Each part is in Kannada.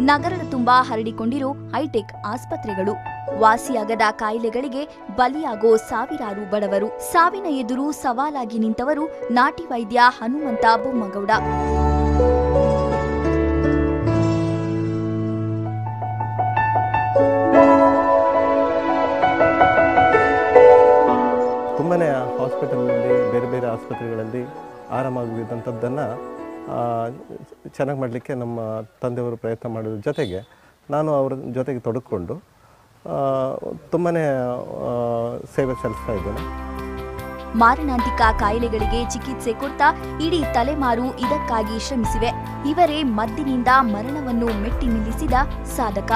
ನಗರದ ತುಂಬಾ ಹರಡಿಕೊಂಡಿರೋ ಹೈಟೆಕ್ ಆಸ್ಪತ್ರೆಗಳು ವಾಸಿಯಾಗದ ಕಾಯಿಲೆಗಳಿಗೆ ಬಲಿಯಾಗೋ ಸಾವಿರಾರು ಬಡವರು ಸಾವಿನ ಎದುರು ಸವಾಲಾಗಿ ನಿಂತವರು ನಾಟಿ ವೈದ್ಯ ಹನುಮಂತ ಬೊಮ್ಮಗೌಡ ತುಂಬಾ ಹಾಸ್ಪಿಟಲಲ್ಲಿ ಬೇರೆ ಬೇರೆ ಆಸ್ಪತ್ರೆಗಳಲ್ಲಿ ಆರಾಮಾಗಿದ್ದಂಥದ್ದನ್ನು ಚೆನ್ನಾಗಿ ಮಾಡಲಿಕ್ಕೆ ನಮ್ಮ ತಂದೆಯವರು ಪ್ರಯತ್ನ ಮಾಡೋದ್ರ ಜೊತೆಗೆ ನಾನು ಅವರ ಜೊತೆಗೆ ತೊಡಗಿಕೊಂಡು ತುಂಬಾ ಸೇವೆ ಸಲ್ಲಿಸ್ತಾ ಇದ್ದೇನೆ ಮಾರಣಾಂತಿಕ ಕಾಯಿಲೆಗಳಿಗೆ ಚಿಕಿತ್ಸೆ ಕೊಡ್ತಾ ಇಡೀ ತಲೆಮಾರು ಇದಕ್ಕಾಗಿ ಶ್ರಮಿಸಿವೆ ಇವರೇ ಮದ್ದಿನಿಂದ ಮರಣವನ್ನು ಮೆಟ್ಟಿ ನಿಲ್ಲಿಸಿದ ಸಾಧಕ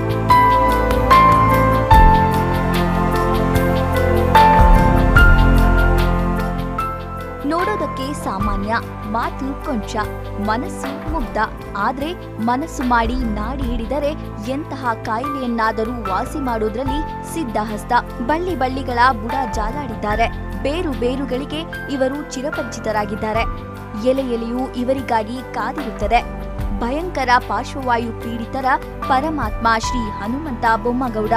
ನೋಡೋದಕ್ಕೆ ಸಾಮಾನ್ಯ ಮಾತು ಕೊಂಚ ಮನಸ್ಸು ಮುಗ್ಧ ಆದ್ರೆ ಮನಸ್ಸು ಮಾಡಿ ನಾಡಿ ಹಿಡಿದರೆ ಎಂತಹ ಕಾಯಿಲೆಯನ್ನಾದರೂ ವಾಸಿ ಮಾಡೋದ್ರಲ್ಲಿ ಸಿದ್ಧಹಸ್ತ ಬಳ್ಳಿ ಬಳ್ಳಿಗಳ ಬುಡ ಜಾಲಾಡಿದ್ದಾರೆ ಬೇರು ಬೇರುಗಳಿಗೆ ಇವರು ಚಿರಪರಿಚಿತರಾಗಿದ್ದಾರೆ ಎಲೆ ಎಲೆಯೂ ಇವರಿಗಾಗಿ ಕಾದಿರುತ್ತದೆ ಭಯಂಕರ ಪಾರ್ಶ್ವವಾಯು ಪೀಡಿತರ ಪರಮಾತ್ಮ ಶ್ರೀ ಹನುಮಂತ ಬೊಮ್ಮಗೌಡ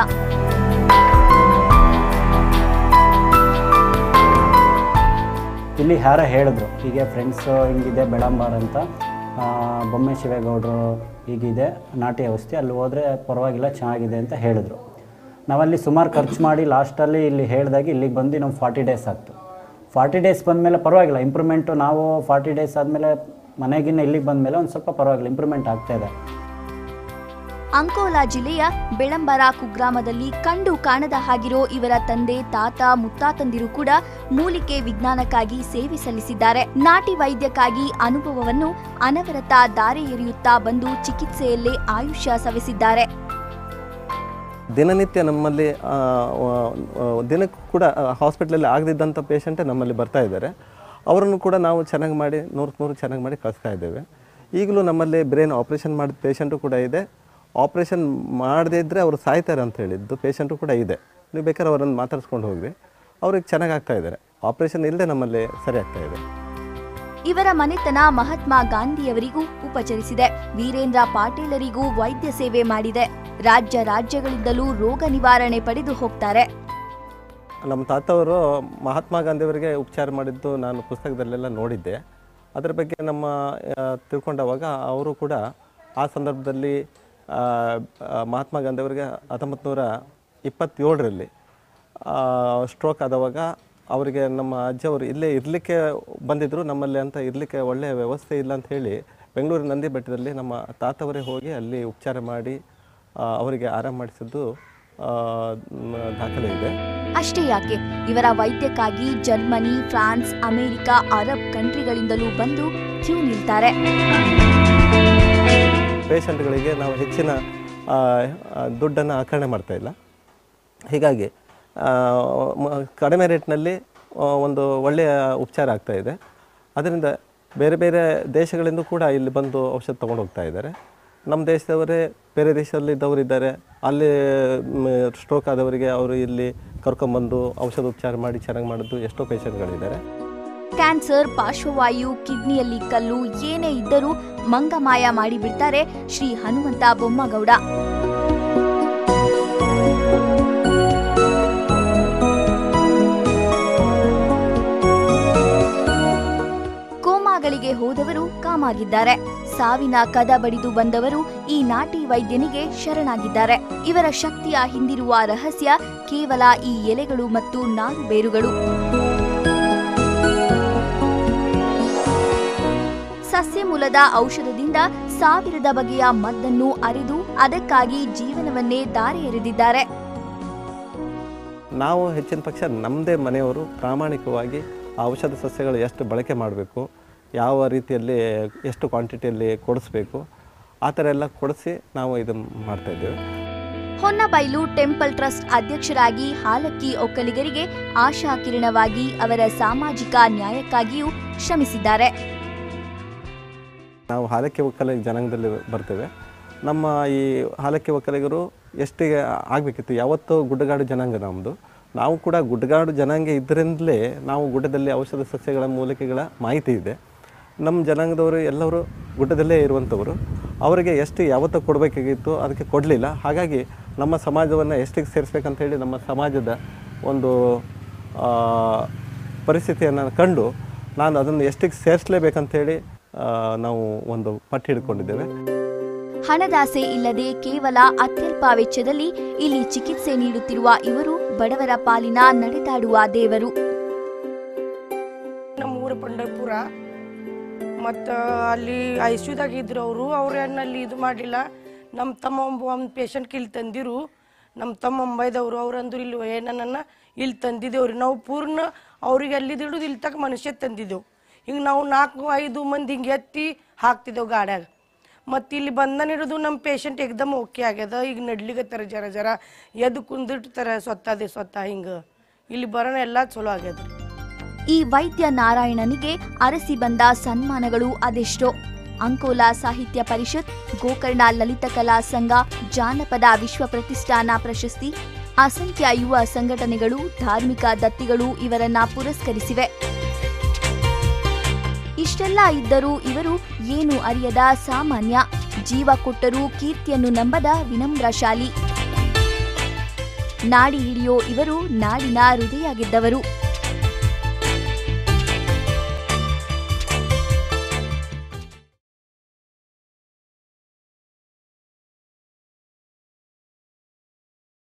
ಇಲ್ಲಿ ಯಾರೋ ಹೇಳಿದ್ರು ಹೀಗೆ ಫ್ರೆಂಡ್ಸು ಹಿಂಗಿದೆ ಬೆಳಂಬಾರ್ ಅಂತ ಆ, ಬೊಮ್ಮೆ ಶಿವೇಗೌಡರು ಹೀಗಿದೆ ನಾಟಿ ಔಷಧಿ ಅಲ್ಲಿ ಹೋದರೆ ಪರವಾಗಿಲ್ಲ ಚೆನ್ನಾಗಿದೆ ಅಂತ ಹೇಳಿದ್ರು ನಾವಲ್ಲಿ ಸುಮಾರು ಖರ್ಚು ಮಾಡಿ ಲಾಸ್ಟಲ್ಲಿ ಇಲ್ಲಿ ಹೇಳಿದಾಗ ಇಲ್ಲಿಗೆ ಬಂದು ನಾವು ಫಾರ್ಟಿ ಡೇಸ್ ಆಗ್ತು ಫಾರ್ಟಿ ಡೇಸ್ ಬಂದಮೇಲೆ ಪರವಾಗಿಲ್ಲ ಇಂಪ್ರೂವ್ಮೆಂಟು ನಾವು ಫಾರ್ಟಿ ಡೇಸ್ ಆದಮೇಲೆ ಮನೆಗಿನ್ನ ಇಲ್ಲಿಗೆ ಬಂದಮೇಲೆ ಒಂದು ಸ್ವಲ್ಪ ಪರವಾಗಿಲ್ಲ ಇಂಪ್ರೂವ್ಮೆಂಟ್ ಆಗ್ತಾ ಇದೆ ಅಂಕೋಲಾ ಜಿಲ್ಲೆಯ ಬೆಳಂಬರ ಕುಗ್ರಾಮದಲ್ಲಿ ಕಂಡು ಕಾಣದ ಹಾಗಿರೋ ಇವರ ತಂದೆ ತಾತ ಮುತ್ತಾತಂದಿರು ಕೂಡ ಮೂಲಿಕೆ ವಿಜ್ಞಾನಕ್ಕಾಗಿ ಸೇವೆ ಸಲ್ಲಿಸಿದ್ದಾರೆ ನಾಟಿ ವೈದ್ಯಕ್ಕಾಗಿ ಅನುಭವವನ್ನು ಅನವರತ ದಾರೆ ಎರೆಯುತ್ತಾ ಬಂದು ಚಿಕಿತ್ಸೆಯಲ್ಲೇ ಆಯುಷ್ಯ ಸವೆಸಿದ್ದಾರೆ ದಿನನಿತ್ಯ ನಮ್ಮಲ್ಲಿ ಆ, ವ- ವ- ದಿನಕ್ಕೂ ಕೂಡ ಹಾಸ್ಪಿಟ್ಲಲ್ಲಿ ಆಗದಿದ್ದಂಥ ಪೇಷಂಟೇ ನಮ್ಮಲ್ಲಿ ಬರ್ತಾ ಇದ್ದಾರೆ ಅವರನ್ನು ಕೂಡ ನಾವು ಚೆನ್ನಾಗಿ ಮಾಡಿ ನೂರಕ್ಕೆ ನೂರು ಚೆನ್ನಾಗಿ ಮಾಡಿ ಕಳಿಸ್ತಾ ಇದ್ದೇವೆ ಈಗಲೂ ನಮ್ಮಲ್ಲಿ ಬ್ರೈನ್ ಆಪ್ರೇಷನ್ ಮಾಡಿದ ಪೇಷಂಟು ಕೂಡ ಇದೆ ಆಪ್ರೇಷನ್ ಮಾಡದೇ ಇದ್ದರೆ ಅವರು ಸಾಯ್ತಾರೆ ಅಂತ ಹೇಳಿದ್ದು ಪೇಷಂಟು ಕೂಡ ಇದೆ ನೀವು ಬೇಕಾದ್ರೆ ಅವರನ್ನು ಮಾತಾಡ್ಸ್ಕೊಂಡು ಹೋಗ್ರಿ ಅವ್ರಿಗೆ ಚೆನ್ನಾಗಿ ಆಗ್ತಾ ಇದ್ದಾರೆ ಆಪ್ರೇಷನ್ ಇಲ್ಲದೆ ನಮ್ಮಲ್ಲಿ ಸರಿ ಆಗ್ತಾ ಇದೆ ಇವರ ಮನೆತನ ಮಹಾತ್ಮ ಗಾಂಧಿಯವರಿಗೂ ಉಪಚರಿಸಿದೆ ವೀರೇಂದ್ರ ಪಾಟೀಲರಿಗೂ ವೈದ್ಯ ಸೇವೆ ಮಾಡಿದೆ ರಾಜ್ಯ ರಾಜ್ಯಗಳಿಂದಲೂ ರೋಗ ನಿವಾರಣೆ ಪಡೆದು ಹೋಗ್ತಾರೆ ನಮ್ಮ ತಾತವರು ಮಹಾತ್ಮ ಗಾಂಧಿಯವರಿಗೆ ಉಪಚಾರ ಮಾಡಿದ್ದು ನಾನು ಪುಸ್ತಕದಲ್ಲೆಲ್ಲ ನೋಡಿದ್ದೆ ಅದರ ಬಗ್ಗೆ ನಮ್ಮ ಆ, ತಿಳ್ಕೊಂಡವಾಗ ಅವರು ಕೂಡ ಆ ಸಂದರ್ಭದಲ್ಲಿ ಆ, ಆ, ಮಹಾತ್ಮ ಗಾಂಧಿಯವರಿಗೆ ಹತ್ತೊಂಬತ್ತು ನೂರ ಇಪ್ಪತ್ತೇಳರಲ್ಲಿ ಸ್ಟ್ರೋಕ್ ಆದವಾಗ ಅವರಿಗೆ ನಮ್ಮ ಅಜ್ಜವರು ಇಲ್ಲೇ ಇರಲಿಕ್ಕೆ ಬಂದಿದ್ದರು ನಮ್ಮಲ್ಲಿ ಅಂತ ಇರಲಿಕ್ಕೆ ಒಳ್ಳೆಯ ವ್ಯವಸ್ಥೆ ಇಲ್ಲ ಅಂತ ಹೇಳಿ ಬೆಂಗಳೂರು ನಂದಿ ಬೆಟ್ಟದಲ್ಲಿ ನಮ್ಮ ತಾತವರೇ ಹೋಗಿ ಅಲ್ಲಿ ಉಪಚಾರ ಮಾಡಿ ಆ, ಅವರಿಗೆ ಆರಾಮ ಮಾಡಿಸಿದ್ದು ಆ, ಮ್, ದಾಖಲೆ ಇದೆ ಅಷ್ಟೇ ಯಾಕೆ ಇವರ ವೈದ್ಯಕ್ಕಾಗಿ ಜರ್ಮನಿ ಫ್ರಾನ್ಸ್ ಅಮೆರಿಕ ಅರಬ್ ಕಂಟ್ರಿಗಳಿಂದಲೂ ಬಂದು ಕ್ಯೂ ನಿಲ್ತಾರೆ ಪೇಷಂಟ್ಗಳಿಗೆ ನಾವು ಹೆಚ್ಚಿನ ಆ, ಆ, ದುಡ್ಡನ್ನು ಆಕರಣೆ ಮಾಡ್ತಾ ಇಲ್ಲ ಹೀಗಾಗಿ ಆ, ಮ- ಕಡಿಮೆ ರೇಟ್ನಲ್ಲಿ ಆ, ಒಂದು ಒಳ್ಳೆಯ ಉಪಚಾರ ಆಗ್ತಾ ಇದೆ ಅದರಿಂದ ಬೇರೆ ಬೇರೆ ದೇಶಗಳಿಂದ ಕೂಡ ಇಲ್ಲಿ ಬಂದು ಔಷಧ ತೊಗೊಂಡು ಹೋಗ್ತಾ ಇದ್ದಾರೆ ನಮ್ಮ ದೇಶದವರೇ ಬೇರೆ ದೇಶದಲ್ಲಿದ್ದವರು ಇದ್ದಾರೆ ಅಲ್ಲಿ ಸ್ಟ್ರೋಕ್ ಆದವರಿಗೆ ಅವರು ಇಲ್ಲಿ ಕರ್ಕೊಂಬಂದು ಔಷಧ ಉಪಚಾರ ಮಾಡಿ ಚೆನ್ನಾಗಿ ಮಾಡಿದ್ದು ಎಷ್ಟೋ ಪೇಷಂಟ್ಗಳಿದ್ದಾರೆ ಕ್ಯಾನ್ಸರ್ ಪಾರ್ಶ್ವವಾಯು ಕಿಡ್ನಿಯಲ್ಲಿ ಕಲ್ಲು ಏನೇ ಇದ್ದರೂ ಮಂಗಮಾಯ ಮಾಡಿಬಿಡ್ತಾರೆ ಶ್ರೀ ಹನುಮಂತ ಬೊಮ್ಮಗೌಡ ಕೋಮಾಗಳಿಗೆ ಹೋದವರು ಕಾಮಾಗಿದ್ದಾರೆ ಸಾವಿನ ಕದ ಬಡಿದು ಬಂದವರು ಈ ನಾಟಿ ವೈದ್ಯನಿಗೆ ಶರಣಾಗಿದ್ದಾರೆ ಇವರ ಶಕ್ತಿಯ ಹಿಂದಿರುವ ರಹಸ್ಯ ಕೇವಲ ಈ ಎಲೆಗಳು ಮತ್ತು ನಾರು ಬೇರುಗಳು ಸಸ್ಯ ಮೂಲದ ಔಷಧದಿಂದ ಸಾವಿರದ ಬಗೆಯ ಮದ್ದನ್ನು ಅರಿದು ಅದಕ್ಕಾಗಿ ಜೀವನವನ್ನೇ ದಾರಿ ಎರೆದಿದ್ದಾರೆ ನಾವು ಹೆಚ್ಚಿನ ಪಕ್ಷ ನಮ್ಮದೇ ಮನೆಯವರು ಪ್ರಾಮಾಣಿಕವಾಗಿ ಆ ಔಷಧ ಸಸ್ಯಗಳು ಎಷ್ಟು ಬಳಕೆ ಮಾಡಬೇಕು ಯಾವ ರೀತಿಯಲ್ಲಿ ಎಷ್ಟು ಕ್ವಾಂಟಿಟಿಯಲ್ಲಿ ಕೊಡಿಸ್ಬೇಕು ಆ ಥರ ಎಲ್ಲ ಕೊಡಿಸಿ ನಾವು ಇದನ್ನು ಮಾಡ್ತಾ ಇದ್ದೇವೆ ಹೊನ್ನಬೈಲು ಟೆಂಪಲ್ ಟ್ರಸ್ಟ್ ಅಧ್ಯಕ್ಷರಾಗಿ ಹಾಲಕ್ಕಿ ಒಕ್ಕಲಿಗರಿಗೆ ಆಶಾ ಕಿರಣವಾಗಿ ಅವರ ಸಾಮಾಜಿಕ ನ್ಯಾಯಕ್ಕಾಗಿಯೂ ಶ್ರಮಿಸಿದ್ದಾರೆ ನಾವು ಹಾಲಕ್ಕಿ ಒಕ್ಕಲಿಗ ಜನಾಂಗದಲ್ಲಿ ಬರ್ತೇವೆ ನಮ್ಮ ಈ ಹಾಲಕ್ಕಿ ಒಕ್ಕಲಿಗರು ಎಷ್ಟಿಗೆ ಆಗಬೇಕಿತ್ತು ಯಾವತ್ತೂ ಗುಡ್ಡಗಾಡು ಜನಾಂಗ ನಮ್ಮದು ನಾವು ಕೂಡ ಗುಡ್ಡಗಾಡು ಜನಾಂಗ ಇದರಿಂದಲೇ ನಾವು ಗುಡ್ಡದಲ್ಲಿ ಔಷಧ ಸಸ್ಯಗಳ ಮೂಲಿಕೆಗಳ ಮಾಹಿತಿ ಇದೆ ನಮ್ಮ ಜನಾಂಗದವರು ಎಲ್ಲರೂ ಗುಡ್ಡದಲ್ಲೇ ಇರುವಂಥವರು ಅವರಿಗೆ ಎಷ್ಟು ಯಾವತ್ತೂ ಕೊಡಬೇಕಾಗಿತ್ತು ಅದಕ್ಕೆ ಕೊಡಲಿಲ್ಲ ಹಾಗಾಗಿ ನಮ್ಮ ಸಮಾಜವನ್ನು ಎಷ್ಟಿಗೆ ಸೇರಿಸ್ಬೇಕಂತೇಳಿ ನಮ್ಮ ಸಮಾಜದ ಒಂದು ಆ, ಪರಿಸ್ಥಿತಿಯನ್ನು ಕಂಡು ನಾನು ಅದನ್ನು ಎಷ್ಟಿಗೆ ಸೇರಿಸಲೇಬೇಕಂತೇಳಿ ಆ, ನಾವು ಒಂದು ಪಟ್ಟು ಹಿಡ್ಕೊಂಡಿದ್ದೇವೆ ಹಣದಾಸೆ ಇಲ್ಲದೆ ಕೇವಲ ಅತ್ಯಲ್ಪ ವೆಚ್ಚದಲ್ಲಿ ಇಲ್ಲಿ ಚಿಕಿತ್ಸೆ ನೀಡುತ್ತಿರುವ ಇವರು ಬಡವರ ಪಾಲಿನ ನಡೆದಾಡುವ ದೇವರು ನಮ್ಮ ಊರು ಪಂಡರಪುರ ಮತ್ತು ಅಲ್ಲಿ ಐ ಸಿ ಯುದಾಗ ಇದ್ರು ಅವರು ಅವ್ರು ಅಲ್ಲಿ ಇದು ಮಾಡಲಿಲ್ಲ ನಮ್ಮ ತಮ್ಮ ಒಬ್ಬ ಒಂದು ಪೇಷಂಟ್ಗೆ ಇಲ್ಲಿ ತಂದಿರು ನಮ್ಮ ತಮ್ಮ ಮುಂಬೈದವರು ಅವ್ರು ಅಂದ್ರು ಇಲ್ಲಿ ಏನನ್ನ ಇಲ್ಲಿ ತಂದಿದ್ದೇವ್ರಿ ನಾವು ಪೂರ್ಣ ಅವ್ರಿಗೆ ಅಲ್ಲಿದ್ದು ಹಿಡಿದು ಇಲ್ಲಿ ತಕ್ಕ ಮನುಷ್ಯ ತಂದಿದ್ದೆವು ಹಿಂಗೆ ನಾವು ನಾಲ್ಕು ಐದು ಮಂದಿ ಹಿಂಗೆ ಎತ್ತಿ ಹಾಕ್ತಿದ್ದೆವು ಗಾಡ್ಯಾಗ ಮತ್ತು ಇಲ್ಲಿ ಬಂದನ ಹಿಡಿದು ನಮ್ಮ ಪೇಷಂಟ್ ಎಕ್ದಮ್ ಓಕೆ ಆಗ್ಯದ ಈಗ ನಡ್ಲಿಗತ್ತಾರ ಜರ ಜರ ಎದ್ದು ಕುಂದಿರ್ತಾರೆ ಸ್ವತ್ತದೇ ಸ್ವತ್ತ ಹಿಂಗೆ ಇಲ್ಲಿ ಬರೋಣ ಎಲ್ಲ ಚಲೋ ಆಗ್ಯದ ಈ ವೈದ್ಯ ನಾರಾಯಣನಿಗೆ ಅರಸಿ ಬಂದ ಸನ್ಮಾನಗಳು ಅದೆಷ್ಟೋ ಅಂಕೋಲಾ ಸಾಹಿತ್ಯ ಪರಿಷತ್ ಗೋಕರ್ಣ ಲಲಿತಕಲಾ ಸಂಘ ಜಾನಪದ ವಿಶ್ವ ಪ್ರತಿಷ್ಠಾನ ಪ್ರಶಸ್ತಿ ಅಸಂಖ್ಯ ಯುವ ಸಂಘಟನೆಗಳು ಧಾರ್ಮಿಕ ದತ್ತಿಗಳು ಇವರನ್ನ ಪುರಸ್ಕರಿಸಿವೆ ಇಷ್ಟೆಲ್ಲ ಇದ್ದರೂ ಇವರು ಏನು ಅರಿಯದ ಸಾಮಾನ್ಯ ಜೀವ ಕೊಟ್ಟರೂ ಕೀರ್ತಿಯನ್ನು ನಂಬದ ವಿನಮ್ರಶಾಲಿ ನಾಡಿ ಹಿಡಿಯೋ ಇವರು ನಾಡಿನ ಹೃದಯ ಗೆದ್ದವರು